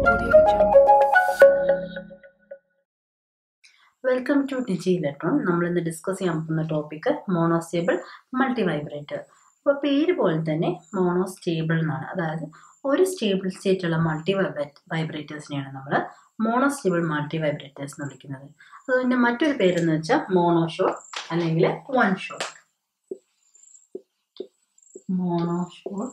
Audio Jungle. Welcome to Digi Electron നമ്മൾ ഇന്ന് discuss ചെയ്യാൻ പോകുന്ന ടോപ്പിക് മോണോസ്റ്റേബിൾ മൾട്ടി വൈബ്രേറ്റർ അപ്പോൾ പേര് പോലെ തന്നെ മോണോസ്റ്റേബിൾ എന്നാണ് അതായത് ഒരു സ്റ്റേബിൾ സ്റ്റേറ്റ് ഉള്ള മൾട്ടി വൈബ്രേറ്റേഴ്സിനെയാണ് നമ്മൾ മോണോസ്റ്റേബിൾ മൾട്ടി വൈബ്രേറ്റേഴ്സ് എന്ന് വിളിക്കുന്നത് അതിൻ്റെ മറ്റൊരു പേരെന്ന് വെച്ചാൽ മോണോ ഷോട്ട് അല്ലെങ്കിൽ one shot mono shot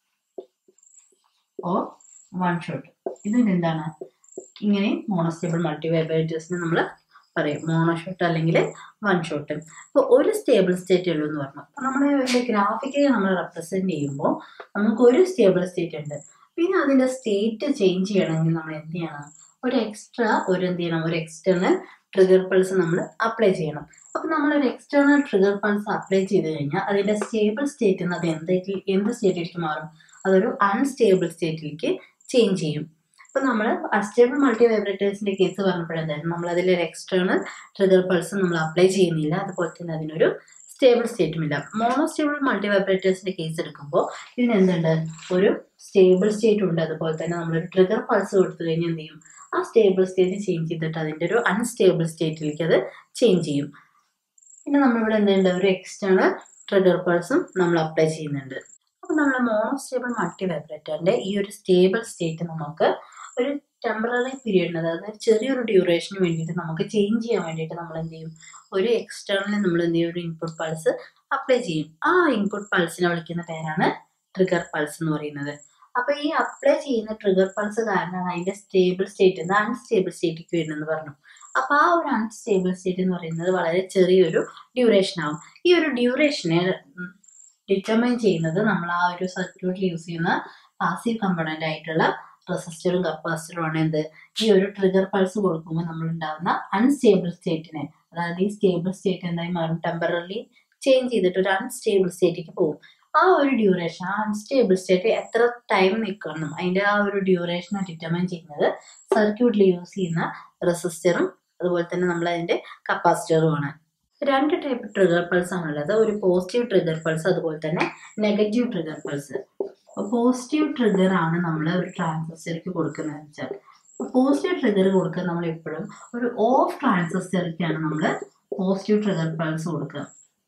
or one shot ഇതിന് എന്താണ് ഇങ്ങനെ മോണോസ്റ്റേബിൾ മൾട്ടി വൈബ്രേറ്റേഴ്സിന് നമ്മൾ പറയും മോണോ ഷോട്ട് അല്ലെങ്കിൽ വൺ ഷോട്ട് അപ്പോൾ ഒരു സ്റ്റേബിൾ സ്റ്റേറ്റ് ഉള്ളൂ എന്ന് പറഞ്ഞു അപ്പോൾ നമ്മൾ ഇതിൻ്റെ ഗ്രാഫിക്കലി നമ്മൾ റെപ്രസെൻറ്റ് ചെയ്യുമ്പോൾ നമുക്ക് ഒരു സ്റ്റേബിൾ സ്റ്റേറ്റ് ഉണ്ട് പിന്നെ അതിൻ്റെ സ്റ്റേറ്റ് ചേഞ്ച് ചെയ്യണമെങ്കിൽ നമ്മൾ എന്ത് ചെയ്യണം ഒരു എക്സ്ട്രാ ഒരു എന്ത് ചെയ്യണം ഒരു എക്സ്റ്റേണൽ ട്രിഗർ പൾസ് നമ്മൾ അപ്ലൈ ചെയ്യണം അപ്പോൾ നമ്മളൊരു എക്സ്റ്റേണൽ ട്രിഗർ പൾസ് അപ്ലൈ ചെയ്ത് കഴിഞ്ഞാൽ അതിൻ്റെ സ്റ്റേബിൾ സ്റ്റേറ്റിൽ നിന്ന് അത് എന്ത് എന്ത് സ്റ്റേറ്റിലേക്ക് മാറും അതൊരു അൺസ്റ്റേബിൾ സ്റ്റേറ്റിലേക്ക് ചേഞ്ച് ചെയ്യും അപ്പോൾ നമ്മൾ അൺസ്റ്റേബിൾ മൾട്ടി വൈബ്രേറ്റേഴ്സിൻ്റെ കേസ് പറഞ്ഞപ്പോഴെന്തായിരുന്നു നമ്മൾ അതിലൊരു എക്സ്റ്റേണൽ ട്രിഗർ പൾസ് നമ്മൾ അപ്ലൈ ചെയ്യുന്നില്ല അതുപോലെ തന്നെ അതിനൊരു സ്റ്റേബിൾ സ്റ്റേറ്റും ഇല്ല മോണോസ്റ്റേബിൾ മൾട്ടി വൈബ്രേറ്റേഴ്സിൻ്റെ കേസ് എടുക്കുമ്പോൾ ഇതിന് എന്തുണ്ട് ഒരു സ്റ്റേബിൾ സ്റ്റേറ്റ് ഉണ്ട് അതുപോലെ തന്നെ നമ്മളൊരു ട്രിഗർ പൾസ് കൊടുത്തു കഴിഞ്ഞാൽ എന്ത് ചെയ്യും ആ സ്റ്റേബിൾ സ്റ്റേറ്റ് ചേഞ്ച് ചെയ്തിട്ട് അതിൻ്റെ ഒരു അൺസ്റ്റേബിൾ സ്റ്റേറ്റിലേക്ക് അത് ചേഞ്ച് ചെയ്യും പിന്നെ നമ്മളിവിടെ എന്തുണ്ട് ഒരു എക്സ്റ്റേണൽ ട്രിഗർ പൾസും നമ്മൾ അപ്ലൈ ചെയ്യുന്നുണ്ട് അപ്പോൾ നമ്മൾ മോണോസ്റ്റേബിൾ മൾട്ടി വൈബ്രേറ്ററിൻ്റെ ഈ ഒരു സ്റ്റേബിൾ സ്റ്റേറ്റ് നമുക്ക് ഒരു ടെമ്പററി പീരീഡിന് അതായത് ചെറിയൊരു ഡ്യൂറേഷന് വേണ്ടിയിട്ട് നമുക്ക് ചേഞ്ച് ചെയ്യാൻ വേണ്ടിയിട്ട് നമ്മൾ എന്ത് ചെയ്യും ഒരു എക്സ്റ്റേണലി നമ്മൾ എന്ത് ചെയ്യും ഒരു ഇൻപുട്ട് പൾസ് അപ്ലൈ ചെയ്യും ആ ഇൻപുട്ട് പൾസിനെ വിളിക്കുന്ന പേരാണ് ട്രിഗർ പൾസ് എന്ന് പറയുന്നത് അപ്പോൾ ഈ അപ്ലൈ ചെയ്യുന്ന ട്രിഗർ പൾസ് കാരണമാണ് അതിൻ്റെ സ്റ്റേബിൾ സ്റ്റേറ്റ് നിന്ന് അൺസ്റ്റേബിൾ സ്റ്റേറ്റിലേക്ക് വരുന്നതെന്ന് പറഞ്ഞു അപ്പോൾ ആ ഒരു അൺസ്റ്റേബിൾ സ്റ്റേറ്റ് എന്ന് പറയുന്നത് വളരെ ചെറിയൊരു ഡ്യൂറേഷൻ ആവും ഈ ഒരു ഡ്യൂറേഷനെ ഡിറ്റർമൈൻ ചെയ്യുന്നത് നമ്മൾ ആ ഒരു സർക്യൂട്ടിൽ യൂസ് ചെയ്യുന്ന പാസീവ് കമ്പണൻ്റ് ആയിട്ടുള്ള റെസിസ്റ്ററും കപ്പാസിറ്ററും ആണ് എന്ത് ഈ ഒരു ട്രിഗർ പൾസ് കൊടുക്കുമ്പോൾ നമ്മൾ ഉണ്ടാകുന്ന അൺസ്റ്റേബിൾ സ്റ്റേറ്റിനെ അതായത് ഈ സ്റ്റേബിൾ സ്റ്റേറ്റ് എന്തായി മാറും ടെമ്പററി ചേഞ്ച് ചെയ്തിട്ട് ഒരു അൺസ്റ്റേബിൾ സ്റ്റേറ്റിലേക്ക് പോകും ആ ഒരു ഡ്യൂറേഷൻ ആ അൺസ്റ്റേബിൾ സ്റ്റേറ്റ് എത്ര ടൈം നിൽക്കണം അതിൻ്റെ ആ ഒരു ഡ്യൂറേഷനെ ഡിറ്റർമൈൻ ചെയ്യുന്നത് സർക്യൂട്ടിൽ യൂസ് ചെയ്യുന്ന റെസിസ്റ്ററും അതുപോലെ തന്നെ നമ്മൾ അതിൻ്റെ കപ്പാസിറ്ററുമാണ് രണ്ട് ടൈപ്പ് ട്രിഗർ പൾസ് ആണുള്ളത് ഒരു പോസിറ്റീവ് ട്രിഗർ പൾസ് അതുപോലെ തന്നെ negative trigger pulse positive trigger ആണ് നമ്മൾ ഒരു ട്രാൻസിസ്റ്റർക്ക് കൊടുക്കുന്നത് വെച്ചാൽ പോസിറ്റീവ് ട്രിഗർ കൊടുക്കുക നമ്മൾ എപ്പോഴും ഒരു ഓഫ് ട്രാൻസിസ്റ്ററിക്കാണ് നമ്മൾ പോസിറ്റീവ് ട്രിഗർ പൾസ് കൊടുക്കുക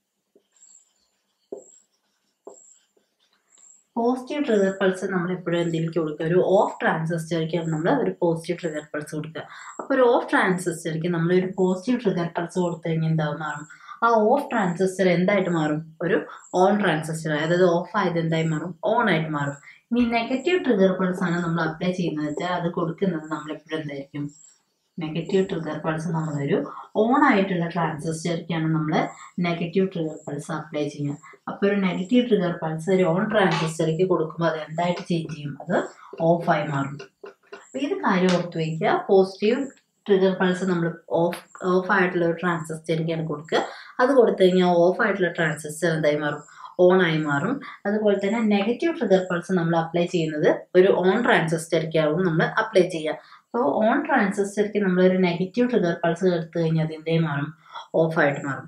പോസിറ്റീവ് ട്രിഗർ പൾസ് നമ്മൾ എപ്പോഴും എന്തെങ്കിലും കൊടുക്കുക ഒരു ഓഫ് ട്രാൻസിസ്റ്ററിക്കാണ് നമ്മൾ ഒരു പോസിറ്റീവ് ട്രിഗർ പൾസ് കൊടുക്കുക അപ്പോൾ ഒരു ഓഫ് ട്രാൻസിസ്റ്ററിക്ക് നമ്മൾ ഒരു പോസിറ്റീവ് ട്രിഗർ പൾസ് കൊടുത്തു കഴിഞ്ഞാൽ എന്താവും മാറും ആ ഓഫ് ട്രാൻസിസ്റ്റർ എന്തായിട്ട് മാറും ഒരു ഓൺ ട്രാൻസിസ്റ്റർ അതായത് ഓഫ് ആയത് എന്തായി മാറും ഓൺ ആയിട്ട് മാറും ഇനി നെഗറ്റീവ് ട്രിഗർ പൾസ് ആണ് നമ്മൾ അപ്ലൈ ചെയ്യുന്നത് വെച്ചാൽ അത് കൊടുക്കുന്നത് നമ്മൾ എപ്പോഴും എന്തായിരിക്കും നെഗറ്റീവ് ട്രിഗർ പൾസ് നമ്മളൊരു ഓൺ ആയിട്ടുള്ള ട്രാൻസിസ്റ്ററിക്കാണ് നമ്മൾ നെഗറ്റീവ് ട്രിഗർ പൾസ് അപ്ലൈ ചെയ്യുക അപ്പോൾ ഒരു നെഗറ്റീവ് ട്രിഗർ പൾസ് ഒരു ഓൺ ട്രാൻസിസ്റ്ററിക്ക് കൊടുക്കുമ്പോൾ അത് എന്തായിട്ട് ചേഞ്ച് ചെയ്യും അത് ഓഫായി മാറും അപ്പോൾ ഇത് കാര്യം ഓർത്ത് വയ്ക്കുക പോസിറ്റീവ് ട്രിഗർ പൾസ് നമ്മൾ ഓഫ് ഓഫ് ആയിട്ടുള്ള ഒരു ട്രാൻസിസ്റ്ററിക്കാണ് കൊടുക്കുക അത് കൊടുത്തു കഴിഞ്ഞാൽ ഓഫ് ആയിട്ടുള്ള ട്രാൻസിസ്റ്റർ എന്തായി മാറും ഓൺ ആയി മാറും അതുപോലെ തന്നെ നെഗറ്റീവ് ട്രിഗർ പൾസ് നമ്മൾ അപ്ലൈ ചെയ്യുന്നത് ഒരു ഓൺ ട്രാൻസിസ്റ്ററിക്കാവും നമ്മൾ അപ്ലൈ ചെയ്യുക അപ്പോൾ ഓൺ ട്രാൻസിസ്റ്റർക്ക് നമ്മൾ ഒരു നെഗറ്റീവ് ട്രിഗർ പൾസ് എടുത്തു കഴിഞ്ഞാൽ അത് എന്തേ മാറും ഓഫ് ആയിട്ട് മാറും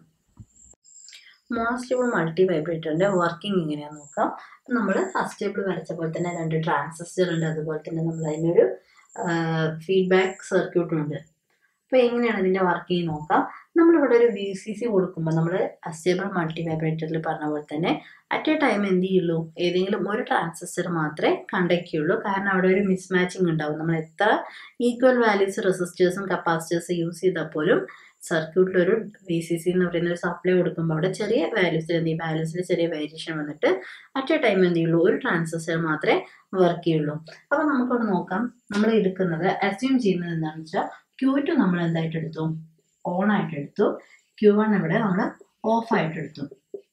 മോണോസ്റ്റേബിൾ മൾട്ടി വൈബ്രേറ്ററിൻ്റെ വർക്കിംഗ് എങ്ങനെയാണെന്ന് നോക്കാം നമ്മൾ അസ്റ്റേബിൾ വരച്ച പോലെ തന്നെ രണ്ട് ട്രാൻസിസ്റ്റർ ഉണ്ട് അതുപോലെ തന്നെ നമ്മൾ അതിനൊരു ഫീഡ്ബാക്ക് സർക്യൂട്ടും ഉണ്ട് അപ്പോൾ എങ്ങനെയാണ് ഇതിൻ്റെ വർക്കിംഗ് നോക്കാം നമ്മളിവിടെ ഒരു വി സി സി കൊടുക്കുമ്പോൾ നമ്മൾ അസ്റ്റേബിൾ മൾട്ടി വൈബ്രേറ്ററിൽ പറഞ്ഞ പോലെ തന്നെ അറ്റ് എ ടൈം എന്ത് ചെയ്യുള്ളൂ ഏതെങ്കിലും ഒരു ട്രാൻസിസ്റ്റർ മാത്രമേ കണ്ടക്ട് ചെയ്യുള്ളൂ കാരണം അവിടെ ഒരു മിസ്മാച്ചിങ് ഉണ്ടാവും നമ്മൾ എത്ര ഈക്വൽ വാല്യൂസ് റെസിസ്റ്റേഴ്സും കപ്പാസിറ്റേഴ്സും യൂസ് ചെയ്താൽ പോലും സർക്യൂട്ടിൽ ഒരു വി സി സി എന്ന് പറയുന്ന ഒരു സപ്ലൈ കൊടുക്കുമ്പോൾ അവിടെ ചെറിയ വാല്യൂസിൽ എന്ത് ചെയ്യും വാല്യൂസിൽ ചെറിയ വേരിയേഷൻ വന്നിട്ട് അറ്റ് എ ടൈം എന്ത് ചെയ്യുള്ളൂ ഒരു ട്രാൻസിസ്റ്റർ മാത്രമേ വർക്ക് ചെയ്യുള്ളൂ അപ്പോൾ നമുക്കവിടെ നോക്കാം നമ്മൾ എടുക്കുന്നത് അസ്യൂം ചെയ്യുന്നത് എന്താണെന്ന് വെച്ചാൽ ക്യൂ ടു നമ്മൾ എന്തായിട്ട് എടുത്തു ഓൺ ആയിട്ട് എടുത്തു ക്യൂ വൺ ഇവിടെ നമ്മൾ ഓഫ് ആയിട്ട് എടുത്തു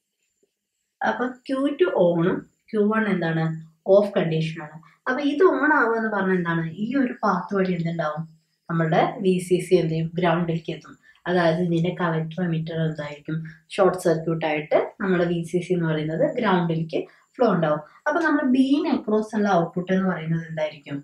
അപ്പൊ ക്യൂ ടു ഓണും ക്യൂ വൺ എന്താണ് ഓഫ് കണ്ടീഷനാണ് അപ്പൊ ഇത് ഓൺ ആവുക എന്ന് പറഞ്ഞാൽ എന്താണ് ഈ ഒരു പാത്ത് വഴി എന്തുണ്ടാവും നമ്മുടെ വി സി സി എന്ത് ചെയ്യും ഗ്രൗണ്ടിലേക്ക് എത്തും അതായത് ഇതിന്റെ കളക്ടർ എമിറ്റർ എന്തായിരിക്കും ഷോർട്ട് സർക്യൂട്ട് ആയിട്ട് നമ്മുടെ വി സി സി എന്ന് പറയുന്നത് ഗ്രൗണ്ടിലേക്ക് ഫ്ലോ ഉണ്ടാവും അപ്പൊ നമ്മൾ ബീൻ അക്രോസ് ഉള്ള ഔട്ട്പുട്ട് എന്ന് പറയുന്നത് എന്തായിരിക്കും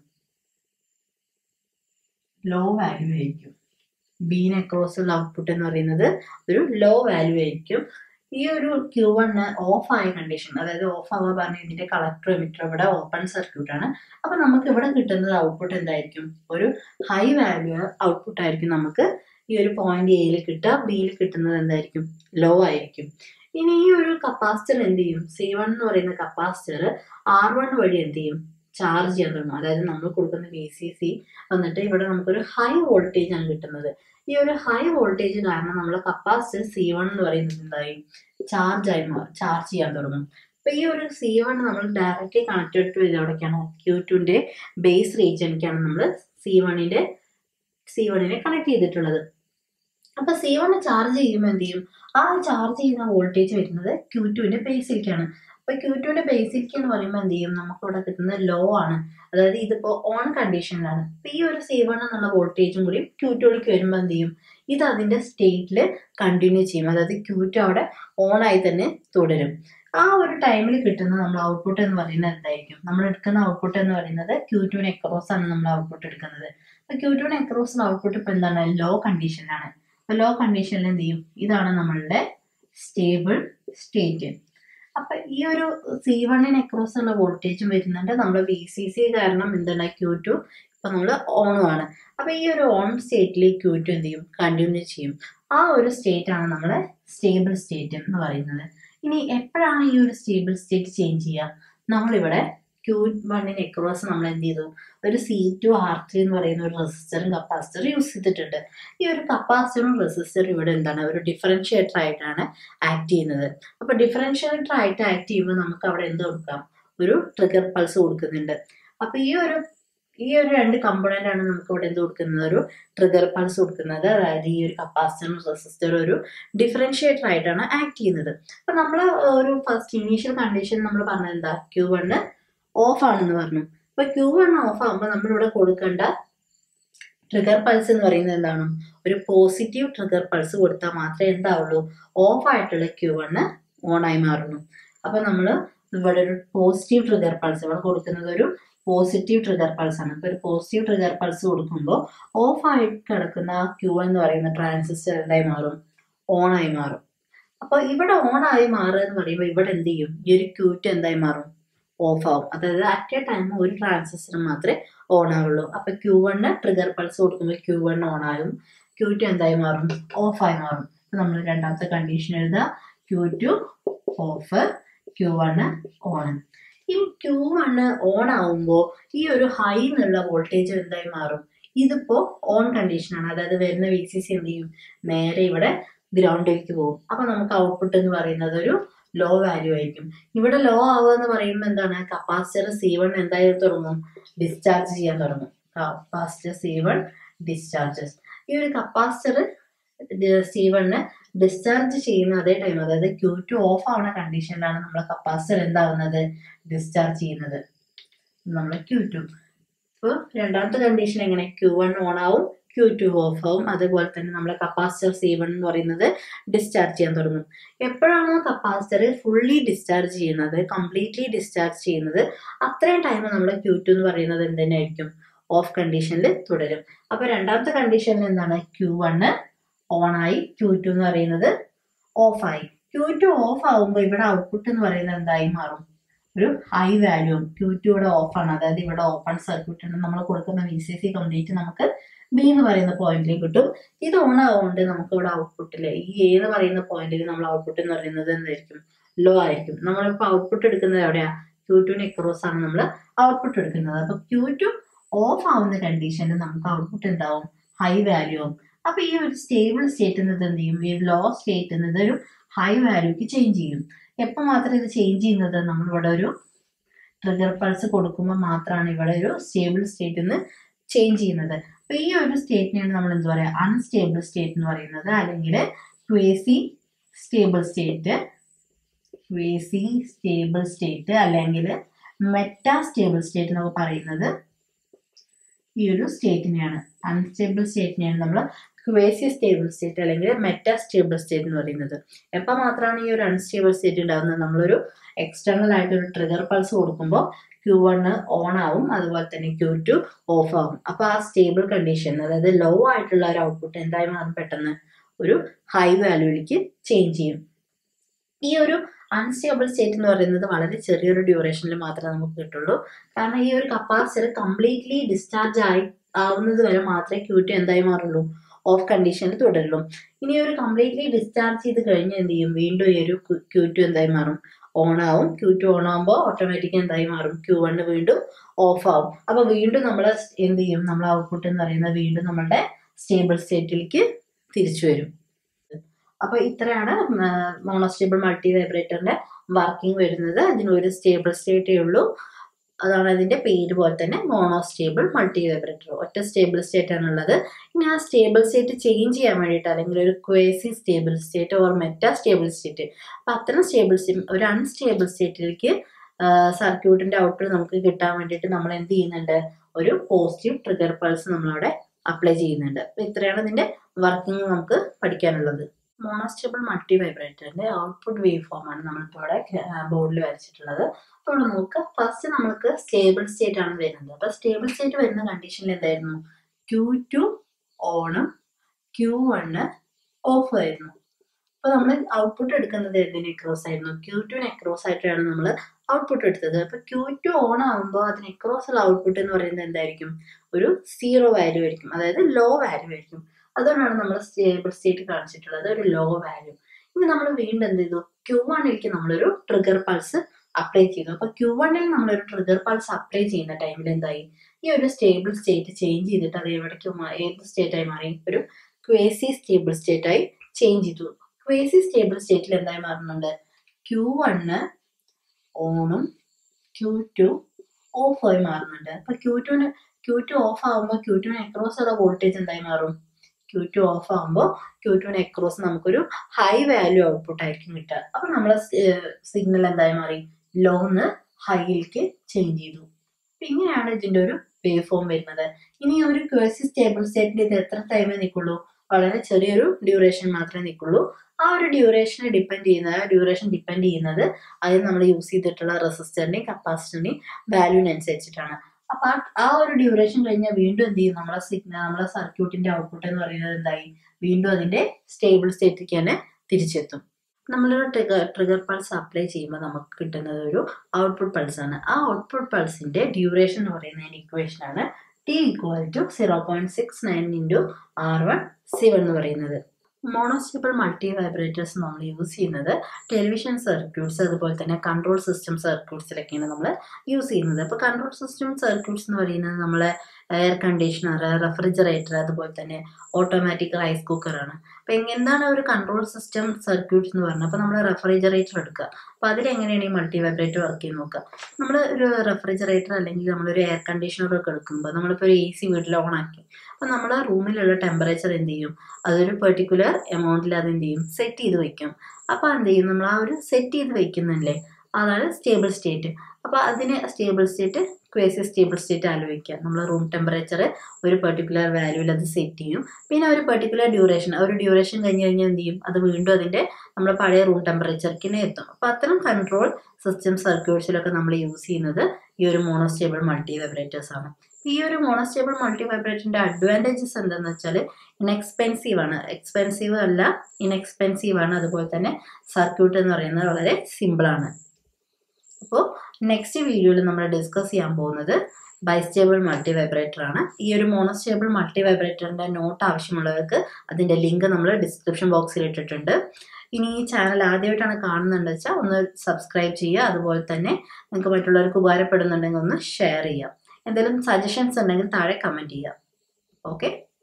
ലോ വാല്യൂ ആയിരിക്കും ബീൻ അക്രോസ് ഉള്ള ഔട്ട്പുട്ട് എന്ന് പറയുന്നത് ഒരു ലോ വാല്യൂ ആയിരിക്കും ഈ ഒരു ക്യൂ വണ് ഓഫ് ആയ കണ്ടീഷൻ അതായത് ഓഫ് ആവുക പറഞ്ഞ ഇതിന്റെ കളക്ടർ എമിറ്റർ ഇവിടെ ഓപ്പൺ സർക്യൂട്ട് ആണ് അപ്പൊ നമുക്ക് ഇവിടെ കിട്ടുന്നത് ഔട്ട്പുട്ട് എന്തായിരിക്കും ഒരു ഹൈ വാല്യൂ ഔട്ട്പുട്ട് ആയിരിക്കും നമുക്ക് ഈ ഒരു പോയിന്റ് എയിൽ കിട്ടുക ബിയിൽ കിട്ടുന്നത് എന്തായിരിക്കും ലോ ആയിരിക്കും ഇനി ഈ ഒരു കപ്പാസിറ്റർ എന്ത് ചെയ്യും സി വൺ എന്ന് പറയുന്ന കപ്പാസിറ്റർ ആർ വൺ വഴി എന്ത് ചെയ്യും ചാർജ് ചെയ്യാൻ തുടങ്ങും അതായത് നമ്മൾ കൊടുക്കുന്ന ബി സി സി വന്നിട്ട് ഇവിടെ നമുക്കൊരു ഹൈ വോൾട്ടേജ് ആണ് കിട്ടുന്നത് ഈ ഒരു ഹൈ വോൾട്ടേജ് കാരണം നമ്മൾ കപ്പാസിറ്റർ സി വൺ എന്ന് പറയുന്നത് എന്തായി ചാർജ് ആയി ചാർജ് ചെയ്യാൻ തുടങ്ങും അപ്പൊ ഈ ഒരു സി വൺ നമ്മൾ ഡയറക്റ്റ്ലി കണക്റ്റഡ് ടു ഇതോടൊക്കെയാണ് ക്യൂ ടുന്റെ ബേസ് റീജിയനിലേക്കാണ് നമ്മൾ സി വണ്ണിന്റെ സി വണ്ണിനെ കണക്ട് ചെയ്തിട്ടുള്ളത് അപ്പൊ സി വൺ ചാർജ് ചെയ്യുമ്പോൾ എന്ത് ചെയ്യും ആ ചാർജ് ചെയ്യുന്ന വോൾട്ടേജ് വരുന്നത് ക്യൂ ടുവിന്റെ ബേസിലേക്കാണ് അപ്പൊ ക്യൂ ടുവിന്റെ ബേസിലേക്ക് എന്ന് പറയുമ്പോൾ എന്ത് ചെയ്യും നമുക്ക് ഇവിടെ കിട്ടുന്നത് ലോ ആണ് അതായത് ഇതിപ്പോ ഓൺ കണ്ടീഷനിലാണ് അപ്പൊ ഈ ഒരു സി വൺ എന്നുള്ള വോൾട്ടേജും കൂടി ക്യൂ ടുവിലേക്ക് വരുമ്പോൾ എന്ത് ചെയ്യും ഇത് അതിന്റെ സ്റ്റേറ്റിൽ കണ്ടിന്യൂ ചെയ്യും അതായത് ക്യൂ ടു അവിടെ ഓൺ ആയി തന്നെ തുടരും ആ ഒരു ടൈമിൽ കിട്ടുന്ന നമ്മൾ ഔട്ട്പുട്ട് എന്ന് പറയുന്നത് എന്തായിരിക്കും നമ്മൾ എടുക്കുന്ന ഔട്ട്പുട്ട് എന്ന് പറയുന്നത് ക്യൂ ടുവിന് എക്രോസ് ആണ് നമ്മൾ ഔട്ട്പുട്ട് എടുക്കുന്നത് അപ്പൊ ക്യൂ ടുവിന് എക്രോസ് ഔട്ട്പുട്ട് ഇപ്പൊ എന്താണ് ലോ കണ്ടീഷനിലാണ് അപ്പൊ ലോ കണ്ടീഷനിൽ എന്ത് ചെയ്യും ഇതാണ് നമ്മളുടെ സ്റ്റേബിൾ സ്റ്റേറ്റ് അപ്പൊ ഈ ഒരു സി വണ്ണിന് അക്രോസ് ഉള്ള വോൾട്ടേജും വരുന്നുണ്ട് നമ്മുടെ വി സി സി കാരണം എന്താണ് ക്യൂ ടു ഇപ്പൊ നമ്മൾ ഓണും ആണ് അപ്പൊ ഈ ഒരു ഓൺ സ്റ്റേറ്റിൽ ക്യൂ ടു എന്ത് ചെയ്യും കണ്ടിന്യൂ ചെയ്യും ആ ഒരു സ്റ്റേറ്റ് ആണ് നമ്മുടെ സ്റ്റേബിൾ സ്റ്റേറ്റ് എന്ന് പറയുന്നത് ഇനി എപ്പോഴാണ് ഈ ഒരു സ്റ്റേബിൾ സ്റ്റേറ്റ് ചേഞ്ച് ചെയ്യുക നമ്മളിവിടെ ക്യൂ വണ്ണിന് എക്രോസ് നമ്മൾ എന്ത് ചെയ്തു ഒരു സി ടു ആർ ത്രീ എന്ന് പറയുന്ന ഒരു റെസിസ്റ്ററും കപ്പാസിറ്ററും യൂസ് ചെയ്തിട്ടുണ്ട് ഈ ഒരു കപ്പാസിറ്ററും റെസിസ്റ്ററും ഇവിടെ എന്താണ് ഒരു ഡിഫറൻഷിയേറ്റർ ആയിട്ടാണ് ആക്ട് ചെയ്യുന്നത് അപ്പൊ ഡിഫറൻഷിയേറ്റർ ആയിട്ട് ആക്ട് ചെയ്യുമ്പോൾ നമുക്ക് അവിടെ എന്ത് കൊടുക്കാം ഒരു ട്രിഗർ പൾസ് കൊടുക്കുന്നുണ്ട് അപ്പൊ ഈ ഒരു ഈ ഒരു രണ്ട് കമ്പോണന്റ് ആണ് നമുക്ക് ഇവിടെ എന്ത് കൊടുക്കുന്നത് ഒരു ട്രിഗർ പൾസ് കൊടുക്കുന്നത് അതായത് ഈ ഒരു കപ്പാസിറ്ററും റെസിസ്റ്ററും ഒരു ഡിഫറൻഷിയേറ്റർ ആയിട്ടാണ് ആക്ട് ചെയ്യുന്നത് അപ്പൊ നമ്മൾ ഒരു ഫസ്റ്റ് ഇനീഷ്യൽ കണ്ടീഷൻ നമ്മൾ പറഞ്ഞത് എന്താ ക്യൂ വണ് ഓഫ് ആണെന്ന് പറഞ്ഞു അപ്പൊ ക്യൂ വൺ ഓഫ് ആകുമ്പോൾ നമ്മളിവിടെ കൊടുക്കേണ്ട ട്രിഗർ പൾസ് എന്ന് പറയുന്നത് എന്താണ് ഒരു പോസിറ്റീവ് ട്രിഗർ പൾസ് കൊടുത്താൽ മാത്രമേ എന്താവുള്ളൂ ഓഫ് ആയിട്ടുള്ള ക്യൂ വണ് ഓൺ ആയി മാറുന്നു അപ്പൊ നമ്മൾ ഇവിടെ ഒരു പോസിറ്റീവ് ട്രിഗർ പൾസ് ഇവിടെ കൊടുക്കുന്നത് ഒരു പോസിറ്റീവ് ട്രിഗർ പൾസ് ആണ് അപ്പൊ ഒരു പോസിറ്റീവ് ട്രിഗർ പൾസ് കൊടുക്കുമ്പോൾ ഓഫ് ആയി കിടക്കുന്ന ക്യൂ എന്ന് പറയുന്ന ട്രാൻസിസ്റ്റർ എന്തായി മാറും ഓൺ ആയി മാറും അപ്പൊ ഇവിടെ ഓൺ ആയി മാറുക എന്ന് പറയുമ്പോൾ ഇവിടെ എന്ത് ചെയ്യും ഈ ഒരു ക്യൂറ്റ് എന്തായി മാറും ഓഫ് ആവും അതായത് അറ്റ് എ ടൈം ഒരു ട്രാൻസിസ്റ്റർ മാത്രമേ ഓൺ ആവുള്ളൂ അപ്പൊ ക്യൂ വണ്ണ് ട്രിഗർ പൾസ് കൊടുക്കുമ്പോൾ ക്യൂ വൺ ഓൺ ആകും ക്യൂ ടു എന്തായി മാറും ഓഫ് ആയി മാറും നമ്മൾ രണ്ടാമത്തെ കണ്ടീഷൻ എഴുതുക Q two off Q one on ഈ ക്യൂ വണ്ണ് ഓൺ ആവുമ്പോൾ ഈ ഒരു ഹൈ എന്നുള്ള വോൾട്ടേജ് എന്തായി മാറും ഇതിപ്പോ ഓൺ കണ്ടീഷനാണ് അതായത് വരുന്ന വി സി സി എന്ത് ചെയ്യും നേരെ ഇവിടെ ഗ്രൗണ്ടിലേക്ക് പോകും അപ്പൊ നമുക്ക് ഔട്ട്പുട്ട് എന്ന് പറയുന്നത് ഒരു ലോ വാല്യൂ ആയിരിക്കും ഇവിടെ ലോ ആവുക എന്ന് പറയുമ്പോൾ എന്താണ് കപ്പാസിറ്റർ സി വൺ എന്തായി തുടങ്ങും ഡിസ്ചാർജ് ചെയ്യാൻ തുടങ്ങും കപ്പാസിറ്റർ സി വൺ ഡിസ്ചാർജസ് ഈ ഒരു കപ്പാസിറ്റർ സി വണ്ണ് ഡിസ്ചാർജ് ചെയ്യുന്ന അതേ ടൈം അതായത് ക്യൂ ടു ഓഫ് ആവുന്ന കണ്ടീഷനിലാണ് നമ്മളെ കപ്പാസിറ്റർ എന്താവുന്നത് ഡിസ്ചാർജ് ചെയ്യുന്നത് നമ്മളെ ക്യൂ ടു ഇപ്പോൾ രണ്ടാമത്തെ കണ്ടീഷൻ എങ്ങനെ ക്യൂ വൺ ഓൺ ആവും ക്യൂ ടു ഓഫ് ആവും അതുപോലെ തന്നെ നമ്മളെ കപ്പാസിറ്റർ സി വൺ എന്ന് പറയുന്നത് ഡിസ്ചാർജ് ചെയ്യാൻ തുടങ്ങും എപ്പോഴാണോ കപ്പാസിറ്റർ ഫുള്ളി ഡിസ്ചാർജ് ചെയ്യുന്നത് കംപ്ലീറ്റ്ലി ഡിസ്ചാർജ് ചെയ്യുന്നത് അത്രയും ടൈം നമ്മുടെ ക്യൂ ടു എന്ന് പറയുന്നത് എന്ത് തന്നെയായിരിക്കും ഓഫ് കണ്ടീഷനിൽ തുടരും അപ്പൊ രണ്ടാമത്തെ കണ്ടീഷനിൽ എന്താണ് ക്യൂ വണ്ണ് ഓൺ ആയി ക്യൂ ടു എന്ന് പറയുന്നത് ഓഫ് ആയി ക്യൂ ടു ഓഫ് ആവുമ്പോൾ ഇവിടെ ഔട്ട്പുട്ട് എന്ന് പറയുന്നത് എന്തായി മാറും ഒരു ഹൈ വാല്യൂ ക്യൂ ടു ഇവിടെ ഓഫ് ആണ് അതായത് ഇവിടെ ഓപ്പൺ സർക്യൂട്ട് ആണ് നമ്മൾ കൊടുക്കുന്ന വി സി സി കംപ്ലീറ്റ് നമുക്ക് ബി എന്ന് പറയുന്ന പോയിന്റിലേക്ക് കിട്ടും ഇത് ഓൺ ആവുകൊണ്ട് നമുക്ക് ഇവിടെ ഔട്ട്പുട്ടിൽ ഈ എ എന്ന് പറയുന്ന പോയിന്റിൽ നമ്മൾ ഔട്ട്പുട്ട് എന്ന് പറയുന്നത് എന്തായിരിക്കും ലോ ആയിരിക്കും നമ്മളിപ്പോൾ ഔട്ട്പുട്ട് എടുക്കുന്നത് എവിടെയാ ക്യൂ ടുവിന് എക്രോസ് ആണ് നമ്മൾ ഔട്ട്പുട്ട് എടുക്കുന്നത് അപ്പൊ ക്യൂ ടു ഓഫ് ആവുന്ന കണ്ടീഷനിൽ നമുക്ക് ഔട്ട്പുട്ട് എന്താവും ഹൈ വാല്യൂ ആവും അപ്പൊ ഈ ഒരു സ്റ്റേബിൾ സ്റ്റേറ്റ് എന്നത് എന്ത് ചെയ്യും ഈ ലോ സ്റ്റേറ്റ് എന്നത് ഒരു ഹൈ വാല്യൂക്ക് ചേഞ്ച് ചെയ്യും എപ്പോൾ മാത്രം ഇത് ചേഞ്ച് ചെയ്യുന്നത് നമ്മളിവിടെ ഒരു ട്രിഗർ പൾസ് കൊടുക്കുമ്പോൾ മാത്രമാണ് ഇവിടെ ഒരു സ്റ്റേബിൾ സ്റ്റേറ്റ് എന്ന് ചേഞ്ച് ചെയ്യുന്നത് അപ്പൊ ഈ ഒരു സ്റ്റേറ്റിനെയാണ് നമ്മൾ എന്ത് പറയുക അൺസ്റ്റേബിൾ സ്റ്റേറ്റ് എന്ന് പറയുന്നത് അല്ലെങ്കിൽ quasi stable state quasi stable state അല്ലെങ്കിൽ മെറ്റാ സ്റ്റേബിൾ സ്റ്റേറ്റ് എന്നൊക്കെ പറയുന്നത് ഈ ഒരു സ്റ്റേറ്റിനെയാണ് അൺസ്റ്റേബിൾ സ്റ്റേറ്റിനെയാണ് നമ്മൾ ക്വേസി സ്റ്റേബിൾ സ്റ്റേറ്റ് അല്ലെങ്കിൽ മെറ്റാ സ്റ്റേബിൾ സ്റ്റേറ്റ് എന്ന് പറയുന്നത് എപ്പോൾ മാത്രമാണ് ഈ ഒരു അൺസ്റ്റേബിൾ സ്റ്റേറ്റ് ഉണ്ടാകുന്നത് നമ്മളൊരു എക്സ്റ്റേണൽ ആയിട്ട് ഒരു ട്രിഗർ പൾസ് കൊടുക്കുമ്പോൾ ക്യൂ വണ് ഓൺ ആവും അതുപോലെ തന്നെ ക്യൂ ടു ഓഫ് ആവും അപ്പോൾ ആ സ്റ്റേബിൾ കണ്ടീഷൻ അതായത് ലോ ആയിട്ടുള്ള ഒരു ഔട്ട്പുട്ട് എന്തായി മാറും പെട്ടെന്ന് ഒരു ഹൈ വാല്യൂയിലേക്ക് ചേഞ്ച് ചെയ്യും ഈ ഒരു അൺസ്റ്റേബിൾ സ്റ്റേറ്റ് എന്ന് പറയുന്നത് വളരെ ചെറിയൊരു ഡ്യൂറേഷനിൽ മാത്രമേ നമുക്ക് കിട്ടുള്ളൂ കാരണം ഈ ഒരു കപ്പാസിറ്റർ കംപ്ലീറ്റ്ലി ഡിസ്ചാർജ് ആയി ആവുന്നത് വരെ മാത്രമേ ക്യൂ ടു എന്തായി മാറുള്ളൂ ഓഫ് കണ്ടീഷനിൽ തുടരുള്ളൂ ഇനി ഒരു കംപ്ലീറ്റ്ലി ഡിസ്ചാർജ് ചെയ്ത് കഴിഞ്ഞ് എന്ത് ചെയ്യും വീണ്ടും ഈ ഒരു ക്യൂ ടു എന്തായി മാറും ഓൺ ആവും ക്യൂ ടു ഓൺ ആകുമ്പോൾ ഓട്ടോമാറ്റിക് എന്തായി മാറും ക്യൂ വണ് വീണ്ടും ഓഫ് ആവും അപ്പൊ വീണ്ടും നമ്മൾ എന്ത് ചെയ്യും നമ്മൾ ഔട്ട്പുട്ട് എന്ന് പറയുന്നത് വീണ്ടും നമ്മളുടെ സ്റ്റേബിൾ സ്റ്റേറ്റിലേക്ക് തിരിച്ചു വരും അപ്പൊ ഇത്രയാണ് മോണോസ്റ്റേബിൾ മൾട്ടി വൈബ്രേറ്ററിന്റെ വർക്കിംഗ് വരുന്നത് അതിന് ഒരു സ്റ്റേബിൾ സ്റ്റേറ്റേ ഉള്ളൂ അതാണ് അതിന്റെ പേര് പോലെ തന്നെ മോണോസ്റ്റേബിൾ മൾട്ടി വൈബ്രേറ്റർ ഒറ്റ സ്റ്റേബിൾ സ്റ്റേറ്റ് ആണുള്ളത് ഇനി ആ സ്റ്റേബിൾ സ്റ്റേറ്റ് ചേഞ്ച് ചെയ്യാൻ വേണ്ടിയിട്ട് അല്ലെങ്കിൽ ഒരു quasi stable state or meta stable state അപ്പൊ അത്തരം സ്റ്റേബിൾ സ്റ്റേറ്റ് ഒരു അൺസ്റ്റേബിൾ സ്റ്റേറ്റിലേക്ക് സർക്യൂട്ടിന്റെ ഔട്ട്പുട്ട് നമുക്ക് കിട്ടാൻ വേണ്ടിയിട്ട് നമ്മൾ എന്ത് ചെയ്യുന്നുണ്ട് ഒരു പോസിറ്റീവ് ട്രിഗർ പൾസ് നമ്മളവിടെ അപ്ലൈ ചെയ്യുന്നുണ്ട് അപ്പൊ ഇത്രയാണ് ഇതിന്റെ വർക്കിംഗ് നമുക്ക് പഠിക്കാനുള്ളത് മോണോസ്റ്റേബിൾ മൾട്ടി വൈബ്രേറ്ററിന്റെ ഔട്ട്പുട്ട് വേവ് ഫോം ആണ് നമ്മളിപ്പോൾ ഇവിടെ ബോർഡിൽ വരച്ചിട്ടുള്ളത് അപ്പോൾ ഇവിടെ നോക്കുക ഫസ്റ്റ് നമുക്ക് സ്റ്റേബിൾ സ്റ്റേറ്റ് ആണ് വരുന്നത് അപ്പൊ സ്റ്റേബിൾ സ്റ്റേറ്റ് വരുന്ന കണ്ടീഷനിൽ എന്തായിരുന്നു ക്യൂ ടു ഓണും ക്യൂ വണ് ഓഫ് ആയിരുന്നു അപ്പൊ നമ്മൾ ഔട്ട്പുട്ട് എടുക്കുന്നത് ഏതിന് ക്രോസ് ആയിരുന്നു ക്യൂ ടു നെക്രോസ് ആയിട്ടാണ് നമ്മൾ ഔട്ട്പുട്ട് എടുത്തത് അപ്പൊ ക്യൂ ടു ഓൺ ആകുമ്പോൾ അത് നെക്രോസ് ഉള്ള ഔട്ട്പുട്ട് എന്ന് പറയുന്നത് എന്തായിരിക്കും ഒരു സീറോ വാല്യൂ ആയിരിക്കും അതായത് ലോ വാല്യൂ ആയിരിക്കും അതുകൊണ്ടാണ് നമ്മൾ സ്റ്റേബിൾ സ്റ്റേറ്റ് കാണിച്ചിട്ടുള്ളത് ഒരു ലോ വാല്യൂ ഇനി നമ്മൾ വീണ്ടും എന്ത് ചെയ്തു ക്യൂ വണ്ണിലേക്ക് നമ്മളൊരു ട്രിഗർ പൾസ് അപ്ലൈ ചെയ്തു അപ്പൊ ക്യൂ വണ്ണിൽ നമ്മളൊരു ട്രിഗർ പൾസ് അപ്ലൈ ചെയ്യുന്ന ടൈമിൽ എന്തായി ഈ ഒരു സ്റ്റേബിൾ സ്റ്റേറ്റ് ചേഞ്ച് ചെയ്തിട്ട് അത് എവിടേക്ക് മാ- ഏത് സ്റ്റേറ്റ് ആയി മാറി ഒരു ക്വേസി സ്റ്റേബിൾ സ്റ്റേറ്റ് ആയി ചേഞ്ച് ചെയ്തു ക്വേസി സ്റ്റേബിൾ സ്റ്റേറ്റിൽ എന്തായി മാറുന്നുണ്ട് ക്യൂ വണ്ണ് ഓണും ക്യൂ ടു ഓഫ് ആയി മാറുന്നുണ്ട് അപ്പൊ ക്യൂ ടുന് ക്യൂ ടു ഓഫ് ആകുമ്പോൾ ക്യൂ ടുന് അക്രോസ് ഉള്ള വോൾട്ടേജ് എന്തായി മാറും ക്യൂ ടു ഓഫ് ആകുമ്പോൾ ക്യൂ ടുന് അക്രോസ് നമുക്കൊരു ഹൈ വാല്യൂ ഔട്ട്പുട്ട് ആയിരിക്കും കിട്ടുക അപ്പൊ നമ്മളെ സിഗ്നൽ എന്തായി മാറി ലോന്ന് ഹൈയിലേക്ക് ചേഞ്ച് ചെയ്തു അപ്പൊ ഇങ്ങനെയാണ് ഇതിന്റെ ഒരു വേവ് ഫോം വരുന്നത് ഇനി ഒരു ക്വേസി സ്റ്റേബിൾ സ്റ്റേറ്റിൽ ഇത് എത്ര ടൈമേ നിൽക്കുള്ളൂ വളരെ ചെറിയൊരു ഡ്യൂറേഷൻ മാത്രമേ നിൽക്കുള്ളൂ ആ ഒരു ഡ്യൂറേഷനെ ഡിപ്പെൻഡ് ചെയ്യുന്നത് ആ ഡ്യൂറേഷൻ ഡിപ്പെൻഡ് ചെയ്യുന്നത് അതിൽ നമ്മൾ യൂസ് ചെയ്തിട്ടുള്ള റെസിസ്റ്ററിന്റെയും കപ്പാസിറ്ററിന്റെയും വാല്യൂവിനനുസരിച്ചിട്ടാണ് അപ്പൊ ആ- ആ ഒരു ഡ്യൂറേഷൻ കഴിഞ്ഞാൽ വീണ്ടും എന്ത് ചെയ്യും നമ്മളെ സിഗ്നൽ നമ്മളെ സർക്യൂട്ടിന്റെ ഔട്ട്പുട്ട് എന്ന് പറയുന്നത് എന്തായി വീണ്ടും അതിന്റെ സ്റ്റേബിൾ സ്റ്റേറ്റിലേക്ക് തന്നെ തിരിച്ചെത്തും നമ്മളൊരു ട്രിഗർ ട്രിഗർ പൾസ് അപ്ലൈ ചെയ്യുമ്പോൾ നമുക്ക് കിട്ടുന്നത് ഒരു ഔട്ട്പുട്ട് പൾസ് ആണ് ആ ഔട്ട്പുട്ട് പൾസിന്റെ ഡ്യൂറേഷൻ എന്ന് പറയുന്ന ഇക്വേഷൻ ആണ് T equal to zero point six nine into R one C one എന്ന് പറയുന്നത് മോണോസ്റ്റേബിൾ മൾട്ടി വൈബ്രേറ്റേഴ്സ് നമ്മൾ യൂസ് ചെയ്യുന്നത് ടെലിവിഷൻ സർക്യൂട്ട്സ് അതുപോലെ തന്നെ കൺട്രോൾ സിസ്റ്റം സർക്യൂട്ട്സിലൊക്കെയാണ് നമ്മൾ യൂസ് ചെയ്യുന്നത് അപ്പോൾ കൺട്രോൾ സിസ്റ്റം സർക്യൂട്ട്സ് എന്ന് പറയുന്നത് നമ്മളെ എയർ കണ്ടീഷണർ റെഫ്രിജറേറ്റർ അതുപോലെ തന്നെ ഓട്ടോമാറ്റിക് റൈസ് കുക്കറാണ് അപ്പോൾ എന്താണ് ഒരു കൺട്രോൾ സിസ്റ്റം സർക്യൂട്ട്സ് എന്ന് പറഞ്ഞാൽ അപ്പോൾ നമ്മൾ റെഫ്രിജറേറ്റർ എടുക്കുക അപ്പോൾ അതിലെങ്ങനെയാണ് ഈ മൾട്ടി വൈബ്രേറ്റർ വർക്ക് ചെയ്ത് നോക്കുക നമ്മൾ ഒരു റെഫ്രിജറേറ്റർ അല്ലെങ്കിൽ നമ്മളൊരു എയർ കണ്ടീഷണർ ഒക്കെ എടുക്കുമ്പോൾ നമ്മളിപ്പോൾ ഒരു എ സി വീട്ടിൽ ഓൺ ആക്കി അപ്പോൾ നമ്മുടെ റൂമിലുള്ള ടെമ്പറേച്ചർ എന്ത് ചെയ്യും അതൊരു പെർട്ടിക്കുലർ എമൗണ്ടിൽ അത് എന്ത് ചെയ്യും സെറ്റ് ചെയ്ത് വെക്കും അപ്പോൾ എന്ത് ചെയ്യും നമ്മൾ ആ ഒരു സെറ്റ് ചെയ്ത് വെക്കുന്നില്ലേ അതാണ് സ്റ്റേബിൾ സ്റ്റേറ്റ് അപ്പോൾ അതിന് stable state quasi stable state ആലോചിക്കുക നമ്മൾ റൂം ടെമ്പറേച്ചർ ഒരു പെർട്ടിക്കുലർ വാല്യൂവിൽ അത് സെറ്റ് ചെയ്യും പിന്നെ ഒരു പെർട്ടിക്കുലർ ഡ്യൂറേഷൻ ആ ഒരു ഡ്യൂറേഷൻ കഴിഞ്ഞ് കഴിഞ്ഞാൽ എന്ത് ചെയ്യും അത് വീണ്ടും അതിൻ്റെ നമ്മുടെ പഴയ റൂം ടെമ്പറേച്ചർക്ക് തന്നെ എത്തും അപ്പോൾ അത്തരം കൺട്രോൾ സിസ്റ്റം സർക്യൂട്ട്സിലൊക്കെ നമ്മൾ യൂസ് ചെയ്യുന്നത് ഈ ഒരു മോണോസ്റ്റേബിൾ മൾട്ടി വൈബ്രേറ്റേഴ്സ് ആണ് ഈ ഒരു മോണോസ്റ്റേബിൾ മൾട്ടി വൈബ്രേറ്ററിന്റെ അഡ്വാൻറ്റേജസ് എന്താണെന്ന് വെച്ചാൽ ഇൻഎക്സ്പെൻസീവ് ആണ് എക്സ്പെൻസീവ് അല്ല ഇൻഎക്സ്പെൻസീവ് ആണ് അതുപോലെ തന്നെ സർക്യൂട്ട് എന്ന് പറയുന്നത് വളരെ സിമ്പിൾ ആണ് അപ്പോൾ നെക്സ്റ്റ് വീഡിയോയിൽ നമ്മൾ ഡിസ്കസ് ചെയ്യാൻ പോകുന്നത് ബൈസ്റ്റേബിൾ മൾട്ടി വൈബ്രേറ്റർ ആണ് ഈ ഒരു മോണോസ്റ്റേബിൾ മൾട്ടി വൈബ്രേറ്ററിന്റെ നോട്ട് ആവശ്യമുള്ളവർക്ക് അതിന്റെ ലിങ്ക് നമ്മൾ ഡിസ്ക്രിപ്ഷൻ ബോക്സിൽ ഇട്ടിട്ടുണ്ട് ഇനി ഈ ചാനൽ ആദ്യമായിട്ടാണ് കാണുന്നുണ്ടെന്ന് വെച്ചാൽ ഒന്ന് സബ്സ്ക്രൈബ് ചെയ്യുക അതുപോലെ തന്നെ നിങ്ങൾക്ക് മറ്റുള്ളവർക്ക് ഉപകാരപ്പെടുന്നുണ്ടെങ്കിൽ ഒന്ന് ഷെയർ ചെയ്യാം എന്തെങ്കിലും സജഷൻസ് ഉണ്ടെങ്കിൽ താഴെ കമൻറ്റ് ചെയ്യാം ഓക്കെ